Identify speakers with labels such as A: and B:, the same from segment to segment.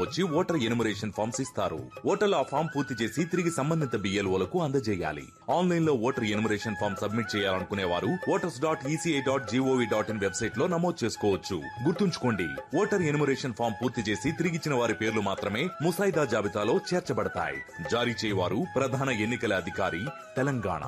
A: వచ్చి voter enumeration forms ఇస్తారు ఓటర్లు ఆ ఫామ్ పూర్తి చేసి తిరిగి సంబంధిత బిఎల్ఓలకు అందజేయాలి ఆన్లైన్ లో ఓటర్ ఎనుమరేషన్ ఫామ్ సబ్మిట్ చేయాలనుకునే వారు voters dot ECI dot GOV dot in website లో నమోదు చేసుకోవచ్చు గుర్తుంచుకోండి ఓటర్ ఎనుమరేషన్ ఫామ్ పూర్తి చేసి తిరిగిచ్చిన వారి పేర్లు మాత్రమే ముసాయిదా జాబితాలో చేర్చబడతాయి జారీ చేయవారు ప్రధాన ఎన్నికల అధికారి తెలంగాణ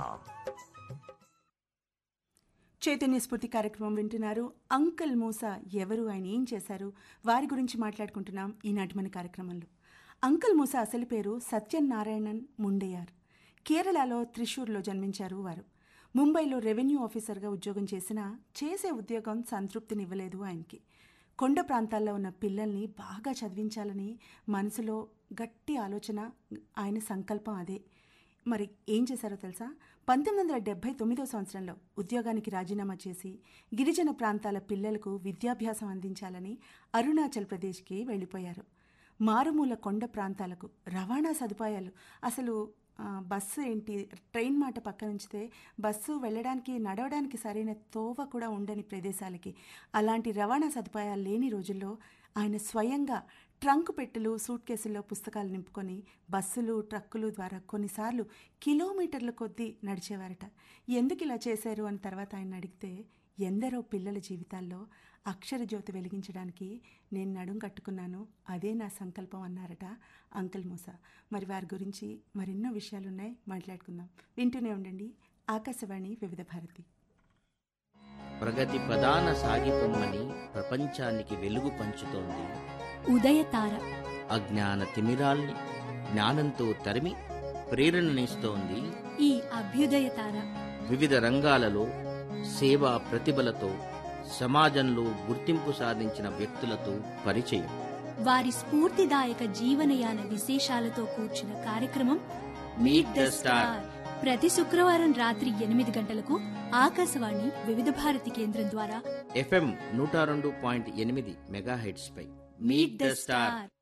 B: చైతన్య స్ఫూర్తి కార్యక్రమం వింటున్నారు అంకల్ మూసా ఎవరు ఆయన ఏం చేశారు వారి గురించి మాట్లాడుకుంటున్నాం ఈనాటి మన కార్యక్రమంలో అంకల్ మూసా అసలు పేరు సత్యనారాయణన్ ముండేయార్ కేరళలో త్రిశూర్లో జన్మించారు వారు ముంబైలో రెవెన్యూ ఆఫీసర్గా ఉద్యోగం చేసినా చేసే ఉద్యోగం సంతృప్తినివ్వలేదు ఆయనకి కొండ ప్రాంతాల్లో ఉన్న పిల్లల్ని బాగా చదివించాలని మనసులో గట్టి ఆలోచన ఆయన సంకల్పం అదే మరి ఏం చేశారో తెలుసా పంతొమ్మిది వందల డెబ్బై తొమ్మిదో సంవత్సరంలో ఉద్యోగానికి రాజీనామా చేసి గిరిజన ప్రాంతాల పిల్లలకు విద్యాభ్యాసం అందించాలని అరుణాచల్ ప్రదేశ్కి వెళ్ళిపోయారు మారుమూల కొండ ప్రాంతాలకు రవాణా సదుపాయాలు అసలు ఆ, బస్సు ఏంటి ట్రైన్ మాట పక్కన ఉంచితే బస్సు వెళ్ళడానికి నడవడానికి సరైన తోవ కూడా ఉండని ప్రదేశాలకి అలాంటి రవాణా సదుపాయాలు లేని రోజుల్లో ఆయన స్వయంగా ట్రంక్ పెట్టెలు సూట్ కేసుల్లో పుస్తకాలు నింపుకొని బస్సులు ట్రక్కులు ద్వారా కొన్నిసార్లు కిలోమీటర్ల కొద్దీ నడిచేవారట ఎందుకు ఇలా చేశారు అని తర్వాత ఆయన అడిగితే ఎందరో పిల్లల జీవితాల్లో అక్షర జ్యోతి వెలిగించడానికి నేను నడుం కట్టుకున్నాను అదే నా సంకల్పం అన్నారట అంకుల్ మూస మరి వారి గురించి మరెన్నో విషయాలున్నాయి మాట్లాడుకుందాం వింటూనే ఉండండి ఆకాశవాణి వివిధ భారతి
C: ప్రగతి ప్రధాన సాగిపొమ్మని ప్రపంచానికి వెలుగు పంచుతోంది
D: ఉదయతార
C: అజ్ఞాన తిమిరాల్ని జ్ఞానంతో తరిమి ప్రేరణనిస్తోంది
D: ఈ అభ్యుదయతార
C: వివిధ రంగాలలో సేవా ప్రతిభలతో సమాజంలో గుర్తింపు సాధించిన వ్యక్తులతో పరిచయం
D: వారి స్ఫూర్తిదాయక జీవనయాన విశేషాలతో కూర్చున్న కార్యక్రమం
C: Meet the Star.
D: ప్రతి శుక్రవారం రాత్రి ఎనిమిది గంటలకు ఆకాశవాణి వివిధ భారతి కేంద్రం ద్వారా
C: ఎఫ్ఎం నూట రెండు పాయింట్ ఎనిమిది మెగాహెడ్స్ పై మీట్ ద స్టార్